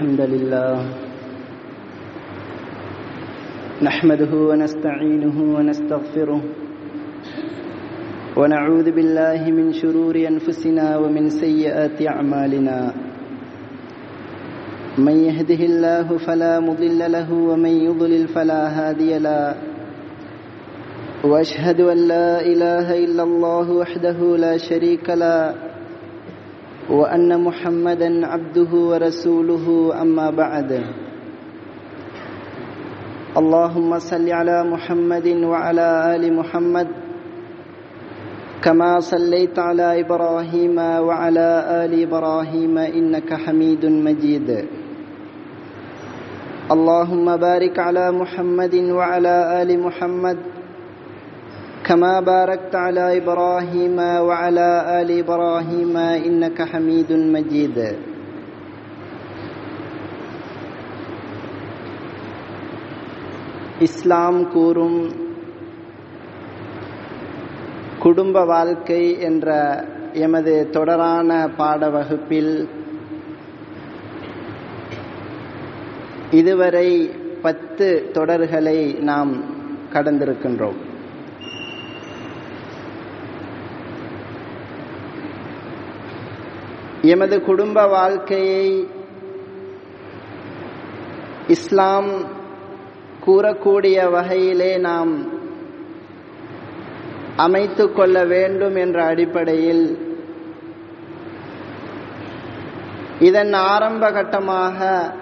الحمد لله نحمده ونستعينه ونستغفره ونعوذ بالله من شرور أنفسنا ومن سيئات أعمالنا من يهده الله فلا مضل له ومن يضلل فلا هادي له واشهد ان لا اله الا الله وحده لا شريك له وان محمدا عبده ورسوله اما بعد اللهم صل على محمد وعلى ال محمد كما صليت على ابراهيم وعلى ال ابراهيم انك حميد مجيد اللهم بارك على محمد وعلى ال محمد كما باركت على ابراهيم وعلى ال ابراهيم انك حميد مجيد இஸ்லாம் கூறும் குடும்ப வாழ்க்கை என்ற எமது தொடரான பாட வகுப்பில் இதுவரை பத்து தொடர்களை நாம் கடந்திருக்கின்றோம் எமது குடும்ப வாழ்க்கையை இஸ்லாம் கூறக்கூடிய வகையிலே நாம் அமைத்து கொள்ள வேண்டும் என்ற அடிப்படையில் இதன் ஆரம்ப கட்டமாக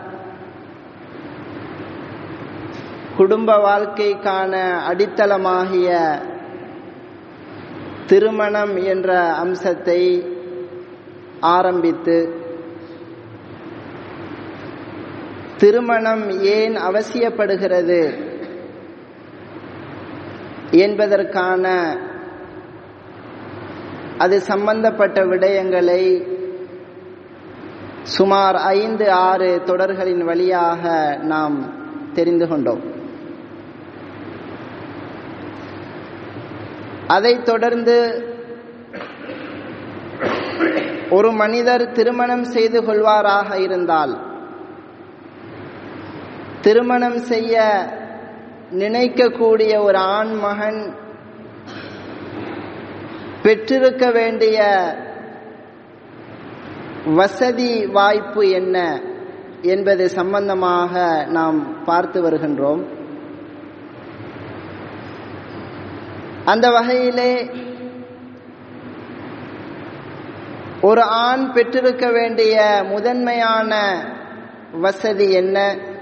குடும்ப வாழ்க்கைக்கான அடித்தளமாகிய திருமணம் என்ற அம்சத்தை ஆரம்பித்து திருமணம் ஏன் அவசியப்படுகிறது என்பதற்கான அது சம்பந்தப்பட்ட விடயங்களை சுமார் ஐந்து ஆறு தொடர்களின் வழியாக நாம் தெரிந்து கொண்டோம் அதைத் தொடர்ந்து ஒரு மனிதர் திருமணம் செய்து கொள்வாராக இருந்தால் திருமணம் செய்ய நினைக்கக்கூடிய ஒரு ஆண் மகன் பெற்றிருக்க வேண்டிய வசதி வாய்ப்பு என்ன என்பது சம்பந்தமாக நாம் பார்த்து வருகின்றோம் அந்த வகையிலே ஒரு ஆண் பெற்றிருக்க வேண்டிய முதன்மையான வசதி என்ன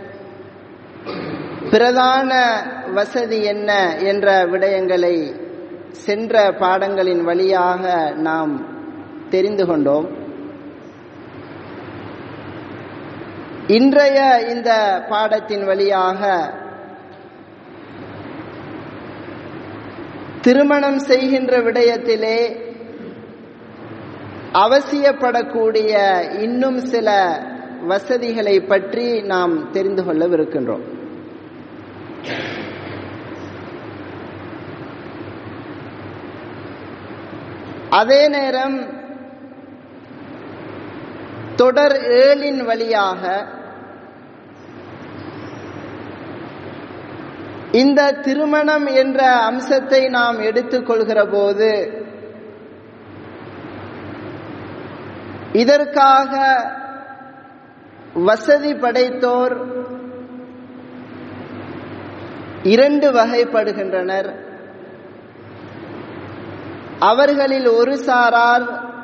பிரதான வசதி என்ன என்ற விடயங்களை சென்ற பாடங்களின் வழியாக நாம் தெரிந்து கொண்டோம் இன்றைய இந்த பாடத்தின் வழியாக திருமணம் செய்கின்ற விடயத்திலே அவசியப்படக்கூடிய இன்னும் சில வசதிகளை பற்றி நாம் தெரிந்து கொள்ளவிருக்கின்றோம் அதே நேரம் தொடர் ஏழின் வழியாக இந்த திருமணம் என்ற அம்சத்தை நாம் எடுத்துக்கொள்கிற போது இதற்காக வசதி படைத்தோர் இரண்டு வகைப்படுகின்றனர் அவர்களில் ஒரு சாரார்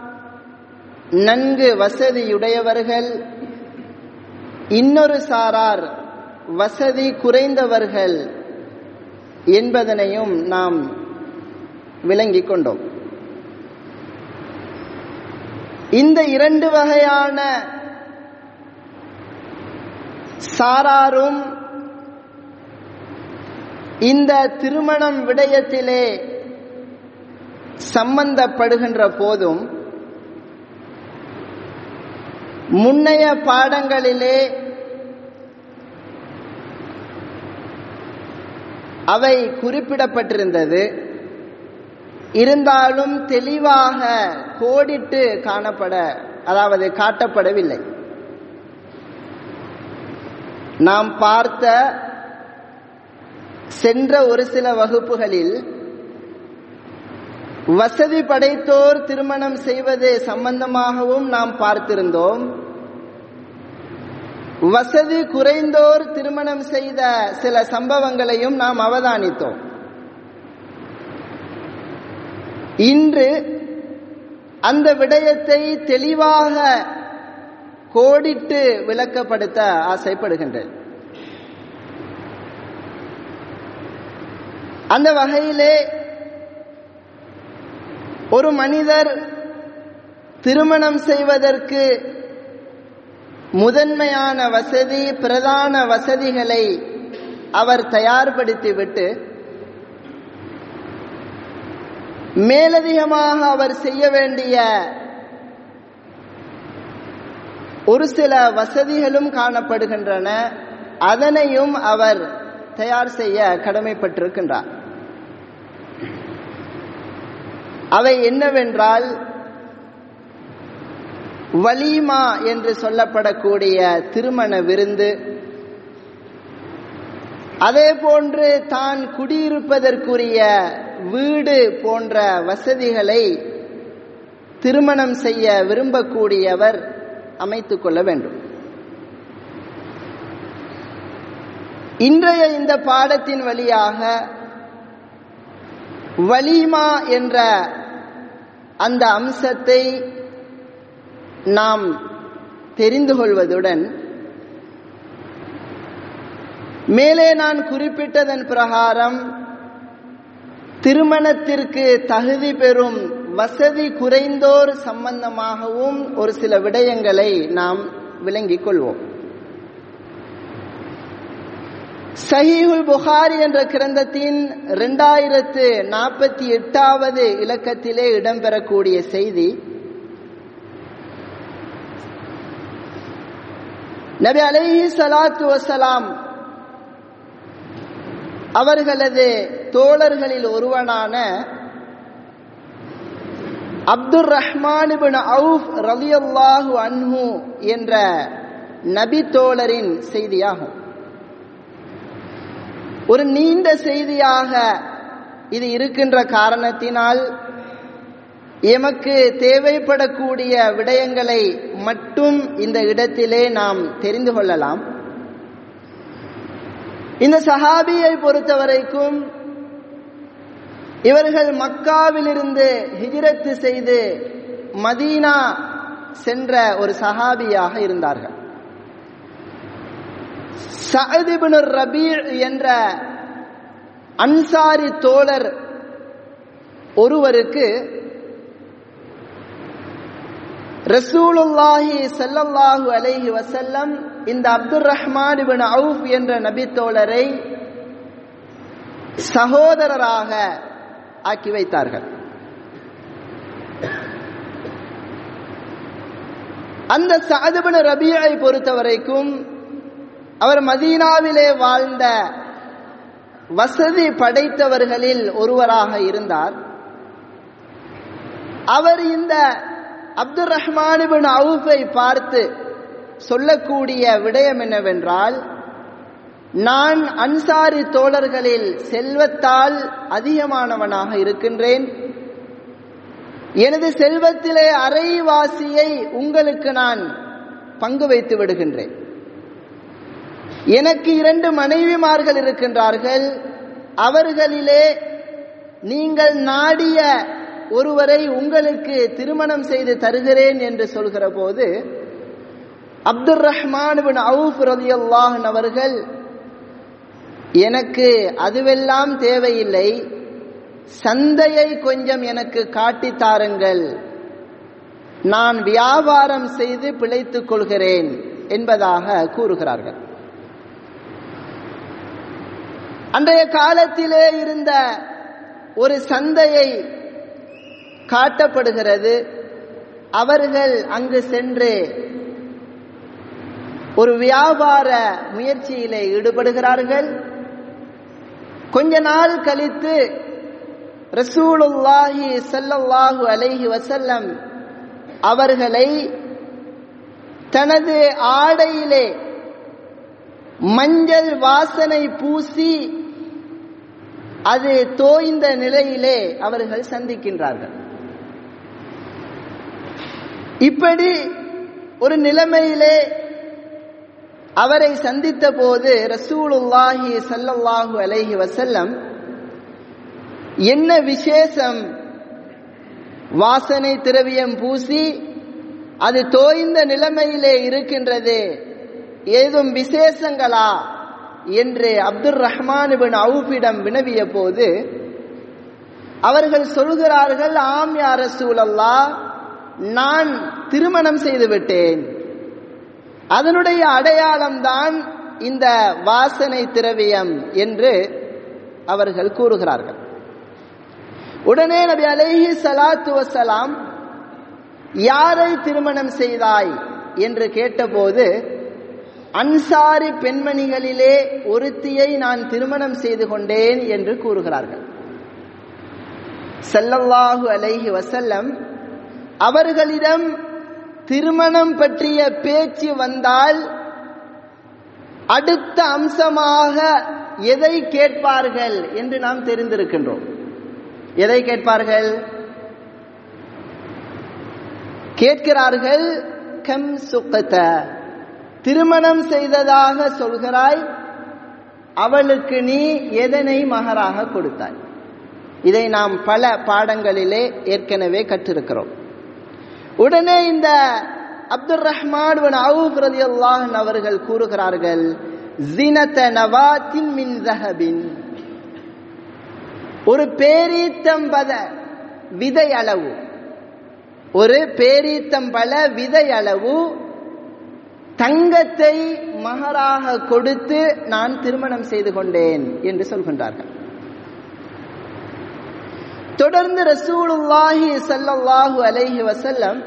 நன்கு வசதியுடையவர்கள் இன்னொரு சாரார் வசதி குறைந்தவர்கள் என்பதனையும் நாம் விளங்கிக் கொண்டோம் இந்த இரண்டு வகையான சாராரும் இந்த திருமணம் விடயத்திலே சம்பந்தப்படுகின்ற போதும் முன்னைய பாடங்களிலே அவை குறிப்பிடப்பட்டிருந்தது இருந்தாலும் தெளிவாக கோடிட்டு காணப்பட அதாவது காட்டப்படவில்லை நாம் பார்த்த சென்ற ஒரு சில வகுப்புகளில் வசதி படைத்தோர் திருமணம் செய்வது சம்பந்தமாகவும் நாம் பார்த்திருந்தோம் வசதி குறைந்தோர் திருமணம் செய்த சில சம்பவங்களையும் நாம் அவதானித்தோம் இன்று அந்த விடயத்தை தெளிவாக கோடிட்டு விளக்கப்படுத்த ஆசைப்படுகின்றேன் அந்த வகையிலே ஒரு மனிதர் திருமணம் செய்வதற்கு முதன்மையான வசதி பிரதான வசதிகளை அவர் தயார்படுத்திவிட்டு மேலதிகமாக அவர் செய்ய வேண்டிய ஒரு சில வசதிகளும் காணப்படுகின்றன அதனையும் அவர் தயார் செய்ய கடமைப்பட்டிருக்கின்றார் அவை என்னவென்றால் வலீமா என்று சொல்லப்படக்கூடிய திருமண விருந்து அதே போன்று தான் குடியிருப்பதற்குரிய வீடு போன்ற வசதிகளை திருமணம் செய்ய விரும்பக்கூடியவர் அமைத்துக் கொள்ள வேண்டும் இன்றைய இந்த பாடத்தின் வழியாக வலிமா என்ற அந்த அம்சத்தை நாம் தெரிந்து கொள்வதுடன் மேலே நான் குறிப்பிட்டதன் பிரகாரம் திருமணத்திற்கு தகுதி பெறும் வசதி குறைந்தோர் சம்பந்தமாகவும் ஒரு சில விடயங்களை நாம் விளங்கிக் கொள்வோம் சஹீஹுல் புகாரி என்ற கிரந்தத்தின் இரண்டாயிரத்து நாற்பத்தி எட்டாவது இலக்கத்திலே இடம்பெறக்கூடிய செய்தி நபி அலைஹி சலாத்து வசலாம் அவர்களது தோழர்களில் ஒருவனான அப்துர் ரஹ்மான் அவுஃப் ரலியல்லாஹு அன்ஹு என்ற நபி தோழரின் செய்தியாகும் ஒரு நீண்ட செய்தியாக இது இருக்கின்ற காரணத்தினால் எமக்கு தேவைப்படக்கூடிய விடயங்களை மட்டும் இந்த இடத்திலே நாம் தெரிந்து கொள்ளலாம் இந்த சஹாபியை பொறுத்தவரைக்கும் இவர்கள் மக்காவிலிருந்து ஹிஜ்ரத்து செய்து மதீனா சென்ற ஒரு சஹாபியாக இருந்தார்கள் சஅதிபின் ரபீ என்ற அன்சாரி தோழர் ஒருவருக்கு ரசூலுல்லாஹி சல்லல்லாஹு அலைஹி வசல்லம் இந்த அப்துல் ரஹ்மான் இபின் அவுஃப் என்ற நபி தோழரை சகோதரராக ஆக்கி வைத்தார்கள் அந்த சாதுபின் ரபியை பொறுத்தவரைக்கும் அவர் மதீனாவிலே வாழ்ந்த வசதி படைத்தவர்களில் ஒருவராக இருந்தார் அவர் இந்த அப்துல் ரஹ்மானிபின் அவுஃபை பார்த்து சொல்லக்கூடிய விடயம் என்னவென்றால் நான் அன்சாரி தோழர்களில் செல்வத்தால் அதிகமானவனாக இருக்கின்றேன் எனது செல்வத்திலே அரைவாசியை உங்களுக்கு நான் பங்கு வைத்து விடுகின்றேன் எனக்கு இரண்டு மனைவிமார்கள் இருக்கின்றார்கள் அவர்களிலே நீங்கள் நாடிய ஒருவரை உங்களுக்கு திருமணம் செய்து தருகிறேன் என்று சொல்கிற போது அப்துல் ரஹ்மான் பின் அவுஃப் ரதி அல்லாஹன் அவர்கள் எனக்கு அதுவெல்லாம் தேவையில்லை சந்தையை கொஞ்சம் எனக்கு காட்டி தாருங்கள் நான் வியாபாரம் செய்து பிழைத்துக் கொள்கிறேன் என்பதாக கூறுகிறார்கள் அன்றைய காலத்திலே இருந்த ஒரு சந்தையை காட்டப்படுகிறது அவர்கள் அங்கு சென்று ஒரு வியாபார முயற்சியிலே ஈடுபடுகிறார்கள் கொஞ்ச நாள் கழித்து ரசூலுல்லாஹி சல்லல்லாஹு அலைஹி வசல்லம் அவர்களை தனது ஆடையிலே மஞ்சள் வாசனை பூசி அது தோய்ந்த நிலையிலே அவர்கள் சந்திக்கின்றார்கள் இப்படி ஒரு நிலைமையிலே அவரை சந்தித்த போது ரசூலுல்லாஹி சல்லல்லாஹு அலைஹி வசல்லம் என்ன விசேஷம் வாசனை திரவியம் பூசி அது தோய்ந்த நிலைமையிலே இருக்கின்றது ஏதும் விசேஷங்களா என்று அப்துல் ரஹ்மான் பின் அவுஃபிடம் வினவிய போது அவர்கள் சொல்கிறார்கள் ஆம் யார் ரசூலல்லா நான் திருமணம் செய்து விட்டேன் அதனுடைய அடையாளம்தான் இந்த வாசனை திரவியம் என்று அவர்கள் கூறுகிறார்கள் உடனே நபி அலைஹி சலாத்து வசலாம் யாரை திருமணம் செய்தாய் என்று கேட்டபோது அன்சாரி பெண்மணிகளிலே ஒருத்தியை நான் திருமணம் செய்து கொண்டேன் என்று கூறுகிறார்கள் செல்லல்லாஹு அலைஹி வசல்லம் அவர்களிடம் திருமணம் பற்றிய பேச்சு வந்தால் அடுத்த அம்சமாக எதை கேட்பார்கள் என்று நாம் தெரிந்திருக்கின்றோம் எதை கேட்பார்கள் கேட்கிறார்கள் கம் சுக்கத்த திருமணம் செய்ததாக சொல்கிறாய் அவளுக்கு நீ எதனை மகராக கொடுத்தாய் இதை நாம் பல பாடங்களிலே ஏற்கனவே கற்றிருக்கிறோம் உடனே இந்த அப்துல் ரஹ்மான் அவுப் ரதி அல்லாஹன் அவர்கள் கூறுகிறார்கள் ஜினத நவாத்தின் மின் ஜஹபின் ஒரு பேரீத்தம்பத விதை அளவு ஒரு பேரீத்தம்பல விதை அளவு தங்கத்தை மகராக கொடுத்து நான் திருமணம் செய்து கொண்டேன் என்று சொல்கின்றார்கள் தொடர்ந்து ரசூலுல்லாஹி சல்லல்லாஹு அலைஹி வசல்லம்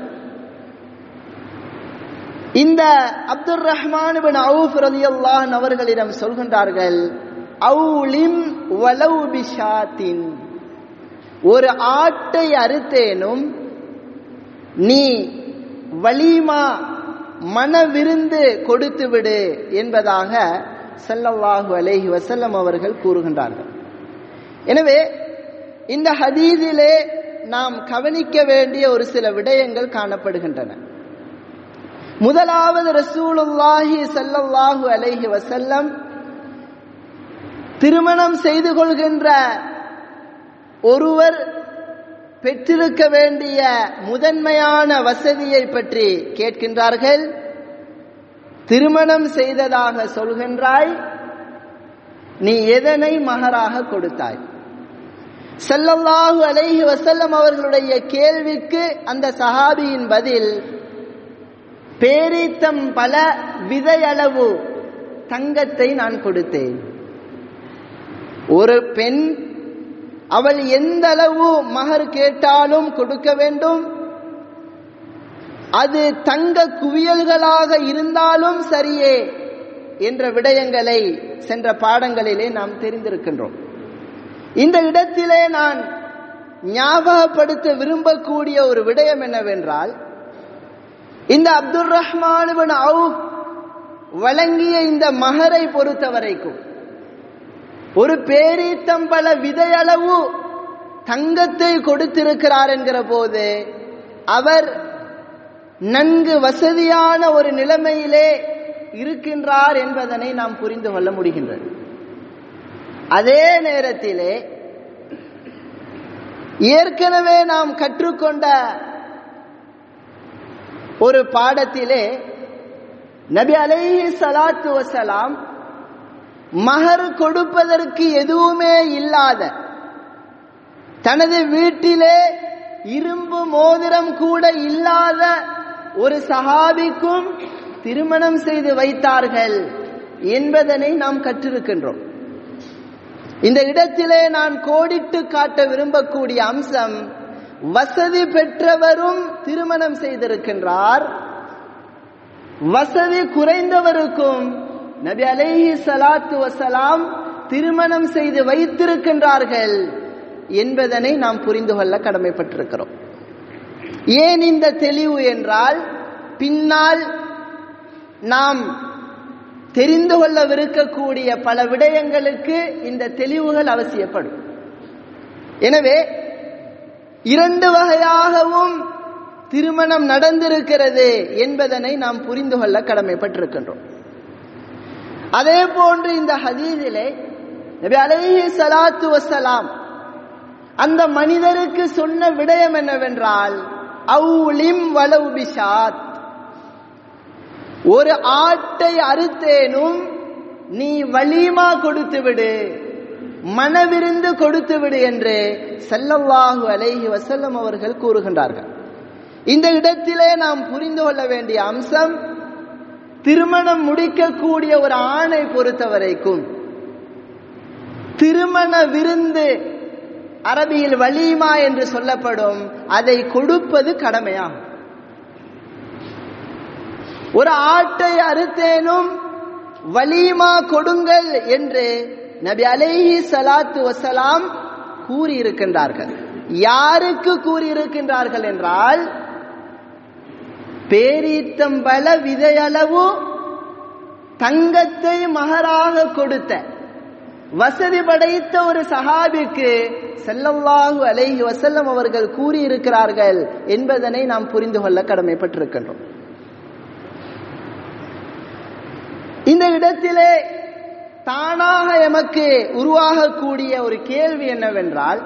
இந்த அப்துல் ரஹ்மான் பின் அவுஃப் ரலியல்லாஹு அவர்களிடம் சொல்கின்றார்கள் அவுலிம் வலவு பிஷாத்தின் ஒரு ஆட்டை அறுத்தேனும் நீ வலிமா மனவிருந்து கொடுத்து விடு என்பதாக சல்லல்லாஹு அலைஹி வசல்லம் அவர்கள் கூறுகின்றார்கள் எனவே இந்த ஹதீஸிலே நாம் கவனிக்க வேண்டிய ஒரு சில விடயங்கள் காணப்படுகின்றன முதலாவது ரசூலுல்லாஹி சல்லல்லாஹு அலைஹி வசல்லம் திருமணம் செய்து கொள்கின்ற ஒருவர் பெற்றிருக்க வேண்டிய முதன்மையான வசதியை பற்றி கேட்கின்றார்கள் திருமணம் செய்ததாக சொல்கின்றாய் நீ எதனை மகராக கொடுத்தாய் செல்லல்லாஹு அலைஹி வசல்லம் அவர்களுடைய கேள்விக்கு அந்த சஹாபியின் பதில் பேரித்தம் பல விதையளவு தங்கத்தை நான் கொடுத்தேன் ஒரு பெண் அவள் எந்த அளவு மகர் கேட்டாலும் கொடுக்க வேண்டும் அது தங்க குவியல்களாக இருந்தாலும் சரியே என்ற விடயங்களை சென்ற பாடங்களிலே நாம் தெரிந்திருக்கின்றோம் இந்த இடத்திலே நான் ஞாபகப்படுத்த விரும்பக்கூடிய ஒரு விடயம் என்னவென்றால் இந்த அப்துல் ரஹ்மான் அவுப் வழங்கிய இந்த மகரை பொறுத்த வரைக்கும் ஒரு பேரீத்தம்பல விதையளவு தங்கத்தை கொடுத்திருக்கிறார் என்கிற போது அவர் நன்கு வசதியான ஒரு நிலைமையிலே இருக்கின்றார் என்பதனை நாம் புரிந்து கொள்ள முடிகின்றது அதே நேரத்திலே ஏற்கனவே நாம் கற்றுக்கொண்ட ஒரு பாடத்திலே நபி அலைஹி சலாத்து வசலாம் மகர் கொடுப்பதற்கு எதுவுமே இல்லாத தனது வீட்டிலே இரும்பு மோதிரம் கூட இல்லாத ஒரு சஹாபிக்கும் திருமணம் செய்து வைத்தார்கள் என்பதனை நாம் கற்றிருக்கின்றோம் இந்த இடத்திலே நான் கோடிட்டு காட்ட விரும்பக்கூடிய அம்சம் வசதி பெற்றவரும் திருமணம் செய்திருக்கின்றார் வசதி குறைந்தவருக்கும் நபி அலைஹி சலாத்து வசலாம் திருமணம் செய்து வைத்திருக்கின்றார்கள் என்பதனை நாம் புரிந்து கொள்ள கடமைப்பட்டிருக்கிறோம் ஏன் இந்த தெளிவு என்றால் பின்னால் நாம் தெரிந்து கொள்ளவிருக்கக்கூடிய பல விடயங்களுக்கு இந்த தெளிவுகள் அவசியப்படும் எனவே இரண்டு வகையாகவும் திருமணம் நடந்திருக்கிறது என்பதனை நாம் புரிந்து கொள்ள கடமைப்பட்டிருக்கின்றோம் அதே போன்று இந்த ஹதீஸிலே நபி அலைஹி ஸலாத்து வஸலாம் அந்த மனிதருக்கு சொன்ன விடயம் என்னவென்றால் அவுலிம் வலவு பிஷாத் ஒரு ஆட்டை அறுத்தேனும் நீ வலிமா கொடுத்து விடு மனவிருந்து கொடுத்து விடு என்று ஸல்லல்லாஹு அலைஹி வஸல்லம் அவர்கள் கூறுகின்றார்கள் இந்த இடத்திலே நாம் புரிந்து கொள்ள வேண்டிய அம்சம் திருமணம் முடிக்கக்கூடிய ஒரு ஆணை பொறுத்த வரைக்கும் திருமண விருந்து அரபியில் வலிமா என்று சொல்லப்படும் அதை கொடுப்பது கடமையாகும் ஒரு ஆட்டை அறுத்தேனும் வலிமா கொடுங்கள் என்று நபி அலைஹி ஸலாத்து வஸலாம் கூறியிருக்கின்றார்கள் யாருக்கு கூறியிருக்கின்றார்கள் என்றால் பேரீத்தம்பல விதையளவு தங்கத்தை மகராக கொடுத்த வசதி படைத்த ஒரு சஹாபிக்கு செல்லல்லாஹு அலைஹி வசல்லம் அவர்கள் கூறியிருக்கிறார்கள் என்பதனை நாம் புரிந்து கொள்ள கடமைப்பட்டிருக்கின்றோம் இந்த இடத்திலே தானாக எமக்கு உருவாகக்கூடிய ஒரு கேள்வி என்னவென்றால்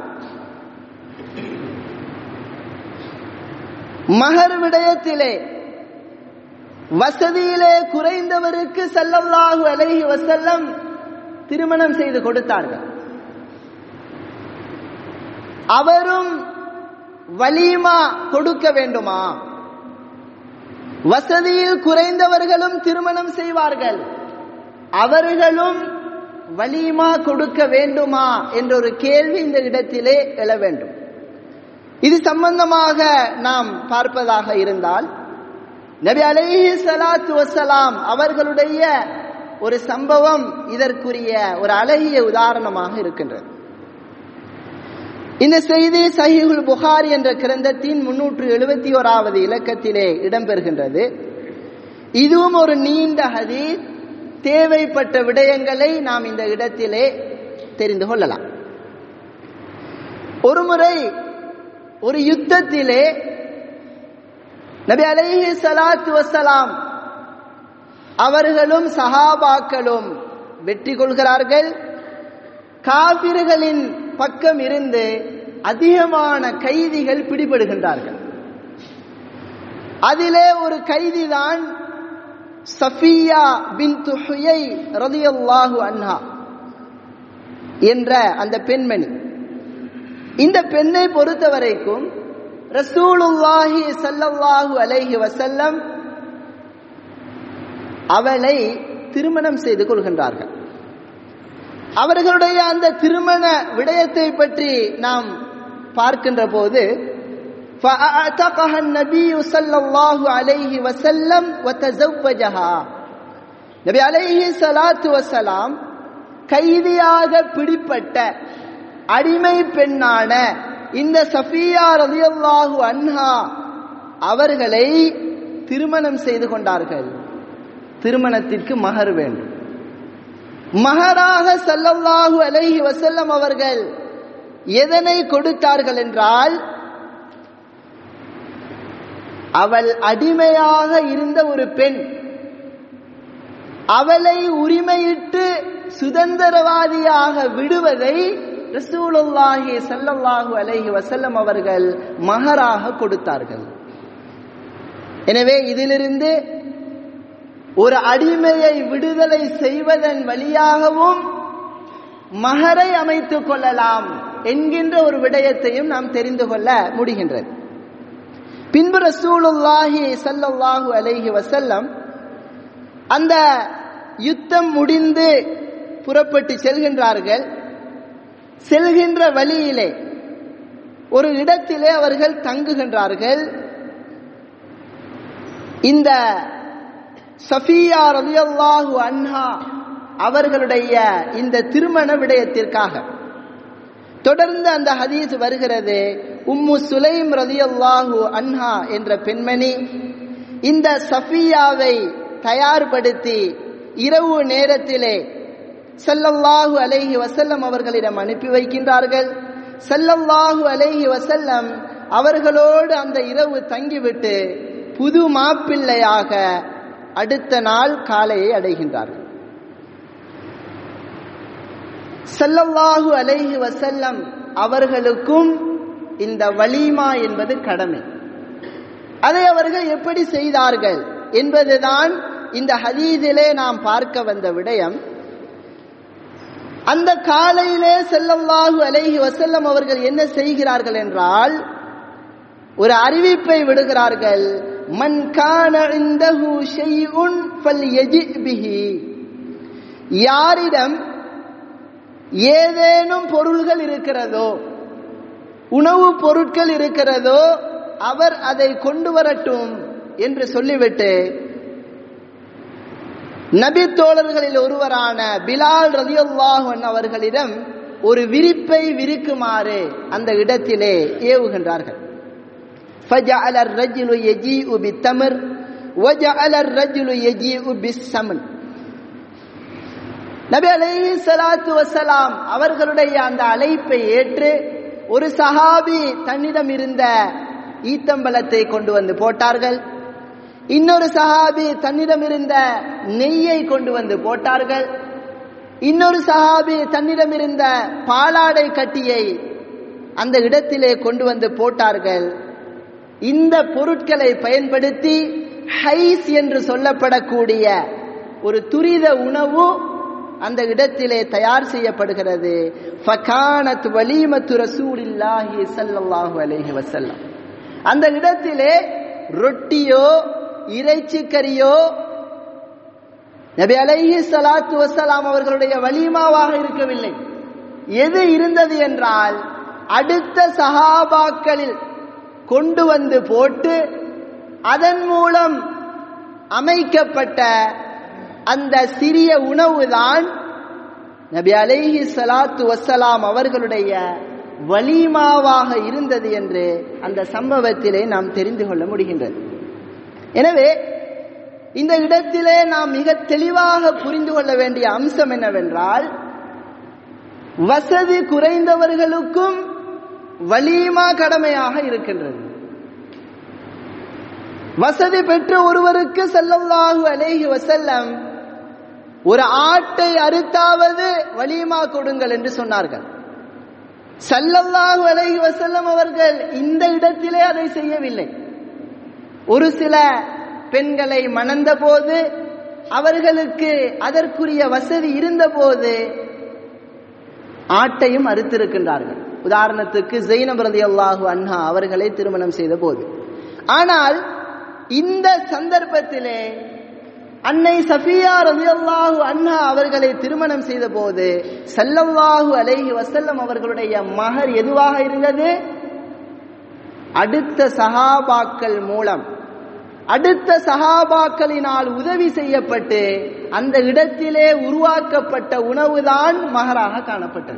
மகர் விடயத்திலே வசதியிலே குறைந்தவருக்கு செல்லல்லாஹு அலைஹி வசல்லம் திருமணம் செய்து கொடுத்தார்கள் அவரும் வலிமா கொடுக்க வேண்டுமா வசதியில் குறைந்தவர்களும் திருமணம் செய்வார்கள் அவர்களும் வலிமா கொடுக்க வேண்டுமா என்ற ஒரு கேள்வி இந்த இடத்திலே எழ வேண்டும் இது சம்பந்தமாக நாம் பார்ப்பதாக இருந்தால் நபி அலைஹி ஸலாத்து வஸலாம் அவர்களுடைய ஒரு சம்பவம் இதற்குரிய ஒரு அழகிய உதாரணமாக இருக்கின்றது இந்த செய்தி சஹீஹுல் புகாரி என்ற கிரந்தத்தின் முன்னூற்று எழுபத்தி ஓராவது இலக்கத்திலே இடம்பெறுகின்றது இதுவும் ஒரு நீண்ட ஹதீஸ் தேவைப்பட்ட விடயங்களை நாம் இந்த இடத்திலே தெரிந்து கொள்ளலாம் ஒருமுறை ஒரு யுத்தத்திலே நபி அலைஹி ஸலாத்து வஸலாம் அவர்களும் சஹாபாக்களும் வெற்றி கொள்கிறார்கள் காபிர்களின் பக்கம் இருந்து அதிகமான கைதிகள் பிடிபடுகின்றார்கள் அதிலே ஒரு கைதிதான் சஃபியா பின் துஹுயை ரதியல்லாஹு அன்ஹா என்ற அந்த பெண்மணி இந்த பெண்ணை பொறுத்த வரைக்கும் ரசூலுல்லாஹி சல்லல்லாஹு அலைஹி வசல்லம் அவளை திருமணம் செய்து கொள்கின்றார்கள் அவர்களுடைய அந்த திருமண விடயத்தை பற்றி நாம் பார்க்கின்ற போது فأعتقها النبي صلى الله عليه وسلم وتزوجها நபி அலைஹி ஸலாத்து வஸலாம் கைதியாக பிடிப்பட்ட அடிமை பெண்ணான இந்த சஃபியா ரலியல்லாஹு அன்ஹா அவர்களை திருமணம் செய்து கொண்டார்கள் திருமணத்திற்கு மகர் வேண்டும் மகராக சல்லல்லாஹு அலைஹி வசல்லம் அவர்கள் எதனை கொடுத்தார்கள் என்றால் அவள் அடிமையாக இருந்த ஒரு பெண் அவளை உரிமையிட்டு சுதந்திரவாதியாக விடுவதை ரசூலுல்லாஹி சல்லல்லாஹு அலைஹி வசல்லம் அவர்கள் மகராக கொடுத்தார்கள் எனவே இதிலிருந்து ஒரு அடிமையை விடுதலை செய்வதன் வழியாகவும் மகரை அமைத்துக் கொள்ளலாம் என்கின்ற ஒரு விடயத்தையும் நாம் தெரிந்து கொள்ள முடிகின்றது பின்பு ரசூலுல்லாஹி சல்லல்லாஹு அலைஹி வசல்லம் அந்த யுத்தம் முடிந்து புறப்பட்டு செல்கின்றார்கள் செல்கின்ற வழியிலே ஒரு இடத்திலே அவர்கள் தங்குகின்றார்கள் இந்த சஃபியா ரலியல்லாஹு அன்ஹா அவர்களுடைய இந்த திருமண விடயத்திற்காக தொடர்ந்து அந்த ஹதீஸ் வருகிறது உம்மு சுலைம் ரலியல்லாஹு அன்ஹா என்ற பெண்மணி இந்த சஃபியாவை தயார்படுத்தி இரவு நேரத்திலே சல்லல்லாஹு அலைஹி வசல்லம் அவர்களிடம் அனுப்பி வைக்கின்றார்கள் சல்லல்லாஹு அலைஹி வசல்லம் அவர்களோடு அந்த இரவு தங்கிவிட்டு புது மாப்பிள்ளையாக அடுத்த நாள் காலையை அடைகின்றார்கள் சல்லல்லாஹு அலைஹி வசல்லம் அவர்களுக்கும் இந்த வலிமா என்பது கடமை அதை அவர்கள் எப்படி செய்தார்கள் என்பதுதான் இந்த ஹதீதிலே நாம் பார்க்க வந்த விடயம் அந்த காலையிலே செல்லல்லாஹு அலைஹி வசல்லம் அவர்கள் என்ன செய்கிறார்கள் என்றால் ஒரு அறிவிப்பை விடுகிறார்கள் மன் கான இந்தஹு ஷைஉன் ஃபல்யஜி பிஹி யாரிடம் ஏதேனும் பொருள்கள் இருக்கிறதோ உணவுப் பொருட்கள் இருக்கிறதோ அவர் அதை கொண்டு வரட்டும் என்று சொல்லிவிட்டு நபி தோழர்களில் ஒருவரான பிலால் ரலியல்லாஹன் அவர்களிடம் ஒரு விரிப்பை விரிக்குமாறு அந்த இடத்திலே ஏவுகின்றார்கள் فجعل الرجل يجيء بالتمر وجعل الرجل يجيء بالسمن நபி அலைஹி ஸலாத்து வஸலாம் அவர்களுடைய அந்த அழைப்பை ஏற்று ஒரு சஹாபி தன்னிடம் இருந்த ஈத்தம்பலத்தை கொண்டு வந்து போட்டார்கள் இன்னொரு சஹாபி தன்னிடம் இருந்த நெய்யை கொண்டு வந்து போட்டார்கள் இன்னொரு சஹாபி தன்னிடம் இருந்த பாலாடை கட்டியை அந்த இடத்திலே கொண்டு வந்து போட்டார்கள் இந்த பொருட்களை பயன்படுத்தி ஹைஸ் என்று சொல்லப்படக்கூடிய ஒரு துரித உணவு அந்த இடத்திலே தயார் செய்யப்படுகிறது ஃபகானத் வலீமத்து ரசூலில்லாஹி ஸல்லல்லாஹு அலைஹி வஸல்லம் அந்த இடத்திலே ரொட்டியோ இறைச்சி கறியோ நபி அலைஹி ஸலாத்து வஸலாம் அவர்களுடைய வலிமாவாக இருக்கவில்லை எது இருந்தது என்றால் அடுத்த சஹாபாக்களில் கொண்டு வந்து போட்டு அதன் மூலம் அமைக்கப்பட்ட அந்த சிறிய உணவுதான் நபி அலைஹி ஸலாத்து வஸ்ஸலாம் அவர்களுடைய வலிமாவாக இருந்தது என்று அந்த சம்பவத்திலே நாம் தெரிந்து கொள்ள முடிகின்றது எனவே இந்த இடத்திலே நாம் மிக தெளிவாக புரிந்து கொள்ள வேண்டிய அம்சம் என்னவென்றால் வசதி குறைந்தவர்களுக்கும் வலிமா கடமையாக இருக்கின்றது வசதி பெற்ற ஒருவருக்கு செல்லல்லாஹு அலைஹி வசல்லம் ஒரு ஆட்டை அறுத்தாவது வலிமா கொடுங்கள் என்று சொன்னார்கள் சல்லல்லாஹு அலைஹி வசல்லம் அவர்கள் இந்த இடத்திலே அதை செய்யவில்லை ஒரு சில பெண்களை மணந்த போது அவர்களுக்கு அதற்குரிய வசதி இருந்தபோது ஆட்டையும் அறுத்திருக்கின்றார்கள் உதாரணத்துக்கு ஜெயினப் ரலியல்லாஹு அன்ஹா அவர்களை திருமணம் செய்த போது ஆனால் இந்த சந்தர்ப்பத்திலே அன்னை சஃபியா ரலியல்லாஹு அன்ஹா அவர்களை திருமணம் செய்த போது சல்லல்லாஹு அலைஹி வசல்லம் அவர்களுடைய மகர் எதுவாக இருந்தது அடுத்த சஹாபாக்கள் மூலம் அடுத்த சஹாபாக்களினால் உதவி செய்யப்பட்டு அந்த இடத்திலே உருவாக்கப்பட்ட உணவுதான் மகராக காணப்பட்டது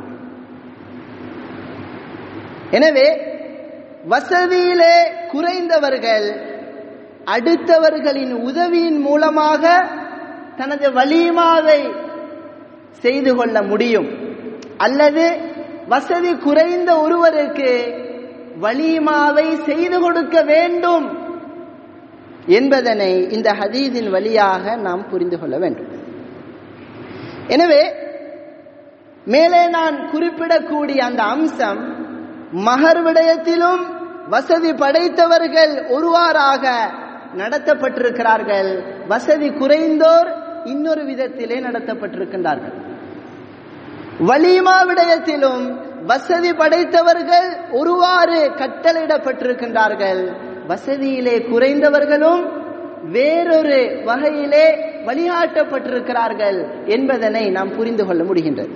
எனவே வசதியிலே குறைந்தவர்கள் அடுத்தவர்களின் உதவியின் மூலமாக தனது வலிமாவை செய்து கொள்ள முடியும் அல்லது வசதி குறைந்த ஒருவருக்கு வலிமாவை செய்து கொடுக்க வேண்டும் என்பதனை இந்த ஹதீதின் வழியாக நாம் புரிந்து கொள்ள வேண்டும் எனவே மேலே நான் குறிப்பிடக்கூடிய அந்த அம்சம் மகர் விடயத்திலும் வசதி படைத்தவர்கள் ஒருவாறாக நடத்தப்பட்டிருக்கிறார்கள் வசதி குறைந்தோர் இன்னொரு விதத்திலே நடத்தப்பட்டிருக்கின்றார்கள் வலிமா விடயத்திலும் வசதி படைத்தவர்கள் ஒருவாறு கட்டளையிடப்பட்டிருக்கின்றார்கள் வசதியிலே குறைந்தவர்களும் வேறொரு வகையிலே வழிகாட்டப்பட்டிருக்கிறார்கள் என்பதனை நாம் புரிந்து கொள்ள முடிகின்றது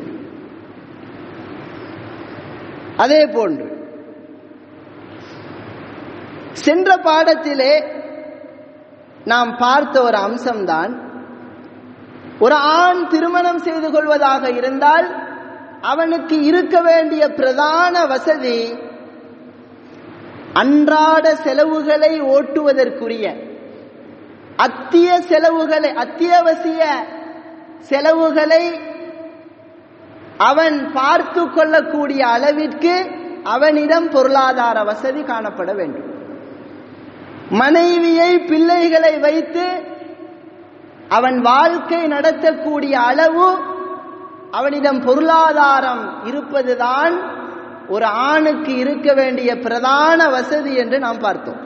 அதே போன்று சென்ற பாடத்திலே நாம் பார்த்த ஒரு அம்சம்தான் ஒரு ஆண் திருமணம் செய்து கொள்வதாக இருந்தால் அவனுக்கு இருக்க வேண்டிய பிரதான வசதி அன்றாட செலவுகளை ஓட்டுவதற்குரிய அத்திய செலவுகளை அத்தியாவசிய செலவுகளை அவன் பார்த்து கொள்ளக்கூடிய அளவிற்கு அவனிடம் பொருளாதார வசதி காணப்பட வேண்டும் மனைவியை பிள்ளைகளை வைத்து அவன் வாழ்க்கை நடத்தக்கூடிய அளவு அவனிடம் பொருளாதாரம் இருப்பதுதான் ஒரு ஆணுக்கு இருக்க வேண்டிய பிரதான வசதி என்று நாம் பார்த்தோம்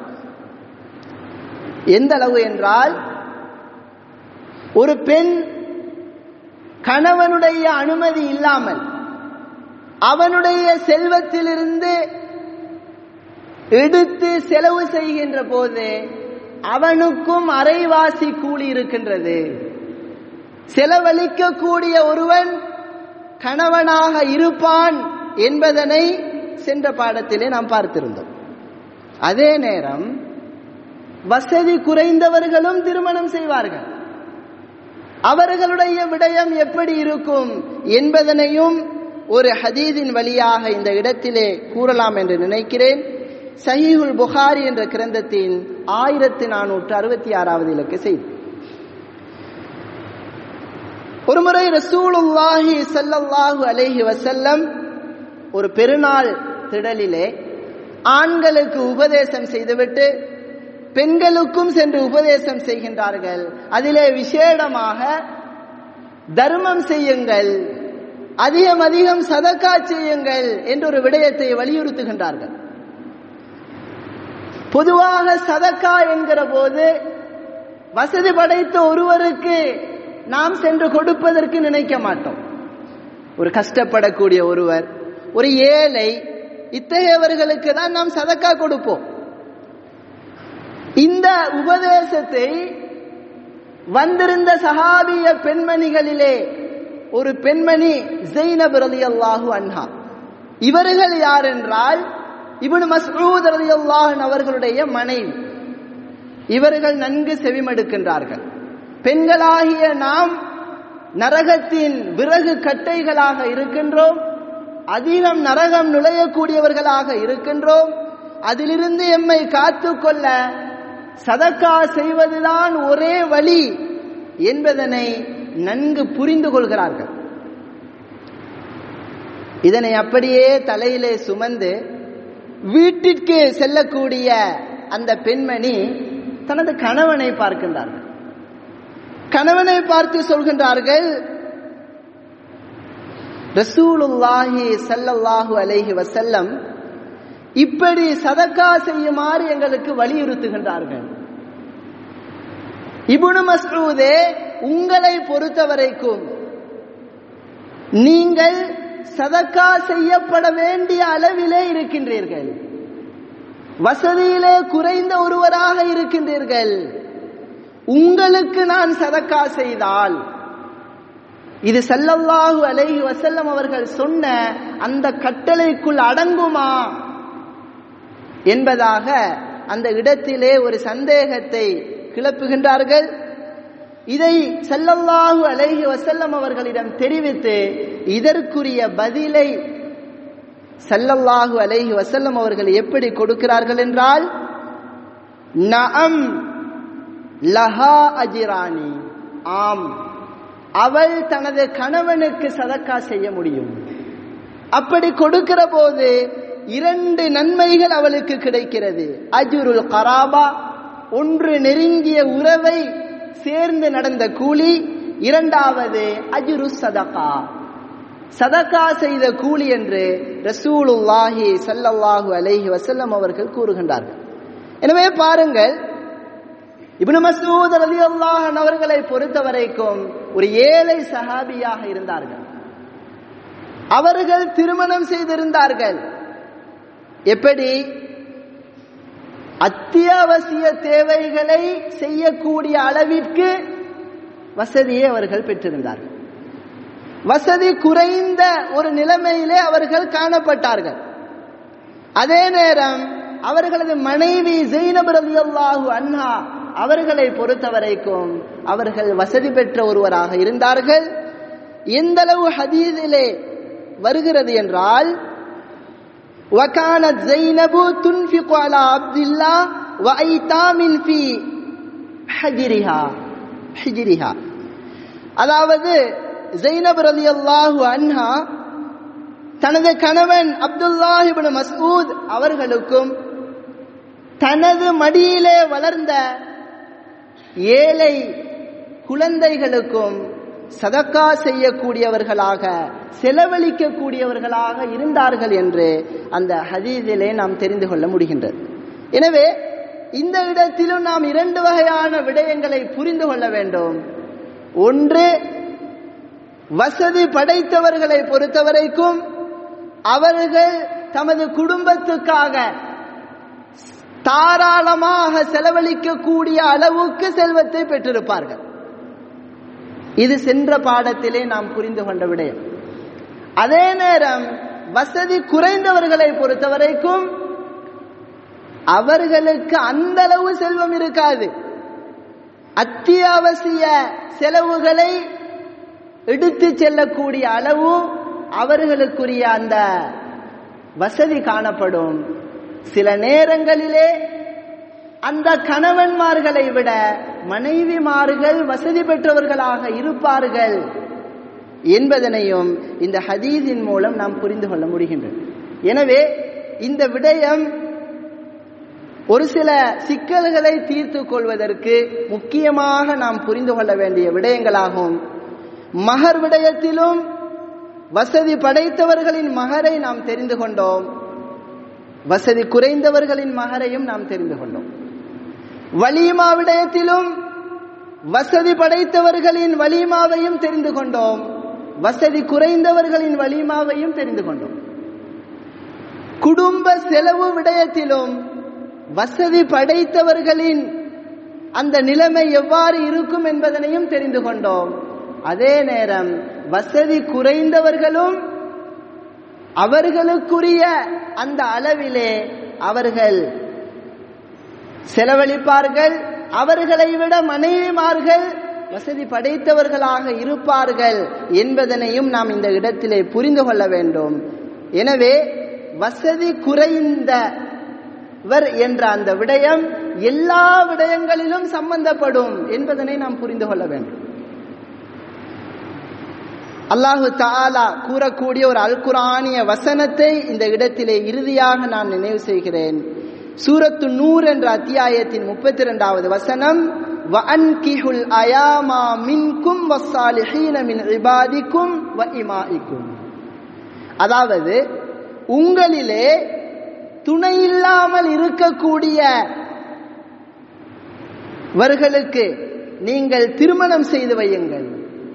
எந்த அளவு என்றால் ஒரு பெண் கணவனுடைய அனுமதி இல்லாமல் அவனுடைய செல்வத்திலிருந்து எடுத்து செலவு செய்கின்ற போது அவனுக்கும் அரைவாசி கூலி இருக்கின்றது செலவழிக்கக்கூடிய ஒருவன் கணவனாக இருப்பான் என்பதனை சென்ற பாடத்திலே நாம் பார்த்திருந்தோம் அதே நேரம் வசதி குறைந்தவர்களும் திருமணம் செய்வார்கள் அவர்களுடைய விடயம் எப்படி இருக்கும் என்பதனையும் ஒரு ஹதீதின் வழியாக இந்த இடத்திலே கூறலாம் என்று நினைக்கிறேன் சஹீஹுல் புகாரி என்ற கிரந்தத்தின் ஆயிரத்தி நானூற்று அறுபத்தி ஆறாவது இலக்க செய்தி ஒருமுறை ரசூலுல்லாஹி சல்லல்லாஹு அலைஹி வசல்லம் ஒரு பெருநாள் திடலிலே ஆண்களுக்கு உபதேசம் செய்துவிட்டு பெண்களுக்கும் சென்று உபதேசம் செய்கின்றார்கள் அதிலே விசேடமாக தர்மம் செய்யுங்கள் அதிகம் அதிகம் சதக்கா செய்யுங்கள் என்ற ஒரு விடயத்தை வலியுறுத்துகின்றார்கள் பொதுவாக சதக்கா என்கிற போது வசதி படைத்த ஒருவருக்கு நாம் சென்று கொடுப்பதற்கு நினைக்க மாட்டோம் ஒரு கஷ்டப்படக்கூடிய ஒருவர் ஒரு ஏழை இத்தகையவர்களுக்கு தான் நாம் சதக்கா கொடுப்போம் இந்த உபதேசத்தை வந்திருந்த சஹாபிய பெண்மணிகளிலே ஒரு பெண்மணி ஜெய்னப் ரலியல்லாஹு அன்ஹா இவர்கள் யார் என்றால் இப்னு மஸ்ஊத் ரலியல்லாஹு அவர்களுடைய மனைவி இவர்கள் நன்கு செவிமடுக்கின்றார்கள் பெண்களாகிய நாம் நரகத்தின் விறகு கட்டைகளாக இருக்கின்றோம் அதிகம் நரகம் நுழையக்கூடியவர்களாக இருக்கின்றோம் அதிலிருந்து எம்மை காத்துக்கொள்ள சதக்கா செய்வதுதான் ஒரே வழி என்பதனை நன்கு புரிந்து கொள்கிறார்கள் இதனை அப்படியே தலையிலே சுமந்து வீட்டிற்கு செல்லக்கூடிய அந்த பெண்மணி தனது கணவனை பார்க்கின்றார்கள் கணவனை பார்த்து சொல்கின்றார்கள் ரசூலுல்லாஹி சல்லல்லாஹு அலைஹி வசல்லம் இப்படி சதக்கா செய்யுமாறு எங்களுக்கு வலியுறுத்துகின்றார்கள் இபுனு மஸ்ரூதே உங்களை பொறுத்தவரைக்கும் நீங்கள் சதக்கா செய்யப்பட வேண்டிய அளவிலே இருக்கின்றீர்கள் வசதியிலே குறைந்த ஒருவராக இருக்கின்றீர்கள் உங்களுக்கு நான் சதக்கா செய்தால் இது சல்லல்லாஹு அலைஹி வசல்லம் அவர்கள் சொன்ன அந்த கட்டளைக்குள் அடங்குமா என்பதாக அந்த இடத்திலே ஒரு சந்தேகத்தை கிளப்புகின்றார்கள் இதை செல்லல்லாஹு அலைஹி வசல்லம் அவர்களிடம் தெரிவித்து இதற்குரிய பதிலை சல்லல்லாஹு அலைஹி வசல்லம் அவர்கள் எப்படி கொடுக்கிறார்கள் என்றால் நஅம் லஹா அஜிரானி ஆம் அவள் தனது கணவனுக்கு சதக்கா செய்ய முடியும் அப்படி கொடுக்கிற போது இரண்டு நன்மைகள் அவளுக்கு கிடைக்கிறது அஜுருல் கராபா ஒன்று நெருங்கிய உறவை சேர்ந்து நடந்த கூலி இரண்டாவது அஜுரு சதகா சதகா செய்த கூலி என்று ரசூலுல்லாஹி சல்லல்லாஹு அலைஹி வசல்லம் அவர்கள் கூறுகின்றார்கள் எனவே பாருங்கள் இப்னு மசூத் ரலியல்லாஹு அவர்களை பொறுத்தவரைக்கும் ஒரு ஏழை சஹாபியாக இருந்தார்கள் அவர்கள் திருமணம் செய்திருந்தார்கள் எப்படி அத்தியாவசிய தேவைகளை செய்யக்கூடிய அளவிற்கு வசதியை அவர்கள் பெற்றிருந்தார்கள் வசதி குறைந்த ஒரு நிலைமையிலே அவர்கள் காணப்பட்டார்கள் அதே நேரம் அவர்களது மனைவி ஜெயினப் ரலியல்லாஹு அன்ஹா அவர்களை பொறுத்தவரைக்கும் அவர்கள் வசதி பெற்ற ஒருவராக இருந்தார்கள் எந்த அளவு ஹதீஸிலே வருகிறது என்றால் وكانت زينب تنفق على عبد الله وأيتام في حجرها حجرها அதாவது ஜெய்னப் ரலியல்லாஹு அன்ஹா தனது கணவன் அப்துல்லாஹிபின் மஸ்ஊத் அவர்களுக்கும் தனது மடியிலே வளர்ந்த ஏழை குழந்தைகளுக்கும் சதக்கா செய்யக்கூடியவர்களாக செலவழிக்கக்கூடியவர்களாக இருந்தார்கள் என்று அந்த ஹதீஸிலே நாம் தெரிந்து கொள்ள முடிகின்றது எனவே இந்த இடத்திலும் நாம் இரண்டு வகையான விடயங்களை புரிந்து கொள்ள வேண்டும் ஒன்று வசதி படைத்தவர்களை பொறுத்தவரைக்கும் அவர்கள் தமது குடும்பத்துக்காக தாராளமாக செலவழிக்கக்கூடிய அளவுக்கு செல்வத்தை பெற்றிருப்பார்கள் இது சென்ற பாடத்திலே நாம் புரிந்து கொண்ட விடயம் அதே நேரம் வசதி குறைந்தவர்களை பொறுத்தவரைக்கும் அவர்களுக்கு அந்த அளவு செல்வம் இருக்காது அத்தியாவசிய செலவுகளை எடுத்து செல்லக்கூடிய அளவு அவர்களுக்குரிய அந்த வசதி காணப்படும் சில நேரங்களிலே அந்த கணவன்மார்களை விட மனைவிமார்கள் வசதி பெற்றவர்களாக இருப்பார்கள் என்பதனையும் இந்த ஹதீஸின் மூலம் நாம் புரிந்து கொள்ள முடிகின்றது எனவே இந்த விடயம் ஒரு சில சிக்கல்களை தீர்த்து கொள்வதற்கு முக்கியமாக நாம் புரிந்து கொள்ள வேண்டிய விடயங்களாகும் மகர் விடயத்திலும் வசதி படைத்தவர்களின் மகரை நாம் தெரிந்து கொண்டோம் வசதி குறைந்தவர்களின் மகரையும் நாம் தெரிந்து கொண்டோம் வலிமா விடயத்திலும் வசதி படைத்தவர்களின் வலிமாவையும் தெரிந்து கொண்டோம் வசதி குறைந்தவர்களின் வலிமாவையும் தெரிந்து கொண்டோம் குடும்ப செலவு விடயத்திலும் வசதி படைத்தவர்களின் அந்த நிலைமை எவ்வாறு இருக்கும் என்பதனையும் தெரிந்து கொண்டோம் அதே நேரம் வசதி குறைந்தவர்களும் அவர்களுக்குரிய அந்த அளவிலே அவர்கள் செலவழிப்பார்கள் அவர்களை விட மனைவிமார்கள் வசதி படைத்தவர்களாக இருப்பார்கள் என்பதனையும் நாம் இந்த இடத்திலே புரிந்து கொள்ள வேண்டும் எனவே வசதி குறைந்தவர் என்ற அந்த விடயம் எல்லா விடயங்களிலும் சம்பந்தப்படும் என்பதனை நாம் புரிந்து கொள்ள வேண்டும் அல்லாஹு தாலா கூறக்கூடிய ஒரு அல் குரானிய வசனத்தை இந்த இடத்திலே இறுதியாக நான் நினைவு செய்கிறேன் சூரத்து நூர் என்ற அத்தியாயத்தின் முப்பத்தி இரண்டாவது வசனம் வஅன்கிஹுல் அயாமா மின்கும் வஸ்ஸாலிஹீன மின் இபாதிக்கும் வ இமாஇக்கும் அதாவது உங்களிலே துணை இல்லாமல் இருக்கக்கூடிய வர்களுக்கு நீங்கள் திருமணம் செய்து வையுங்கள்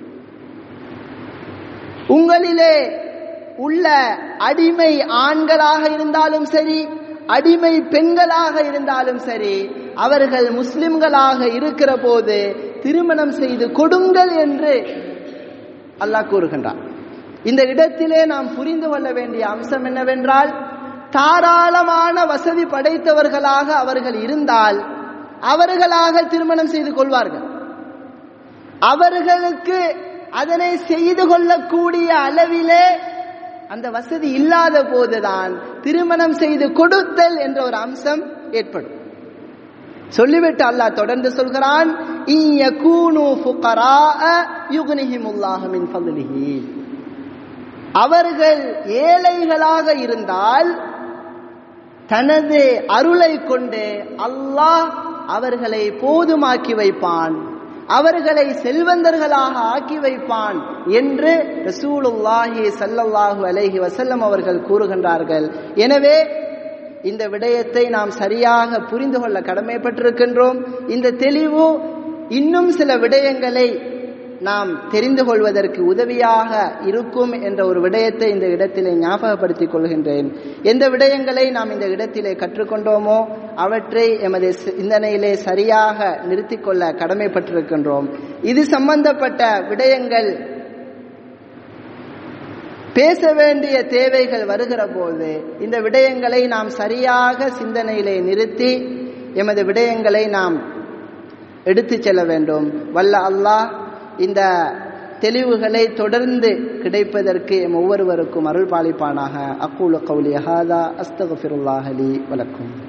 உங்களிலே உள்ள அடிமை ஆண்களாக இருந்தாலும் சரி அடிமை பெண்களாக இருந்தாலும் சரி அவர்கள் முஸ்லிம்களாக இருக்கிற போது திருமணம் செய்து கொடுங்கள் என்று அல்லாஹ் கூறுகின்றார் இந்த இடத்திலே நாம் புரிந்து கொள்ள வேண்டிய அம்சம் என்னவென்றால் தாராளமான வசதி படைத்தவர்களாக அவர்கள் இருந்தால் அவர்களாக திருமணம் செய்து கொள்வார்கள் அவர்களுக்கு அதனை செய்து கொள்ளக்கூடிய அளவிலே அந்த வசதி இல்லாத போதுதான் திருமணம் செய்து கொடுத்தல் என்ற ஒரு அம்சம் ஏற்படும் சொல்லிவிட்டு அல்லாஹ் தொடர்ந்து சொல்கிறான் அவர்கள் ஏழைகளாக இருந்தால் தனது அருளை கொண்டு அல்லாஹ் அவர்களை போதுமாக்கி வைப்பான் அவர்களை செல்வந்தர்களாக ஆக்கி வைப்பான் என்று ரசூலுல்லாஹி சல்லல்லாஹு அலைஹி வசல்லம் அவர்கள் கூறுகின்றார்கள் எனவே இந்த விடயத்தை நாம் சரியாக புரிந்து கொள்ள கடமைப்பட்டிருக்கின்றோம் இந்த தெளிவு இன்னும் சில விடயங்களை நாம் தெரிந்து கொள்வதற்கு உதவியாக இருக்கும் என்ற ஒரு விடயத்தை இந்த இடத்திலே ஞாபகப்படுத்திக் கொள்கின்றேன் எந்த விடயங்களை நாம் இந்த இடத்திலே கற்றுக்கொண்டோமோ அவற்றை எமது சிந்தனையிலே சரியாக நிறுத்திக் கொள்ள கடமைப்பட்டிருக்கின்றோம் இது சம்பந்தப்பட்ட விடயங்கள் பேச வேண்டிய தேவைகள் வருகிற போது இந்த விடயங்களை நாம் சரியாக சிந்தனையிலே நிறுத்தி எமது விடயங்களை நாம் எடுத்துச் செல்ல வேண்டும் வல்ல அல்லாஹ் இந்த தெளிவுகளை தொடர்ந்து கிடைப்பதற்கு எம் ஒவ்வொருவருக்கும் அருள் பாலிப்பானாக அக்கூல கவுலி ஹாதா அஸ்தகுஃபிருல்லாஹலி வலக்கும்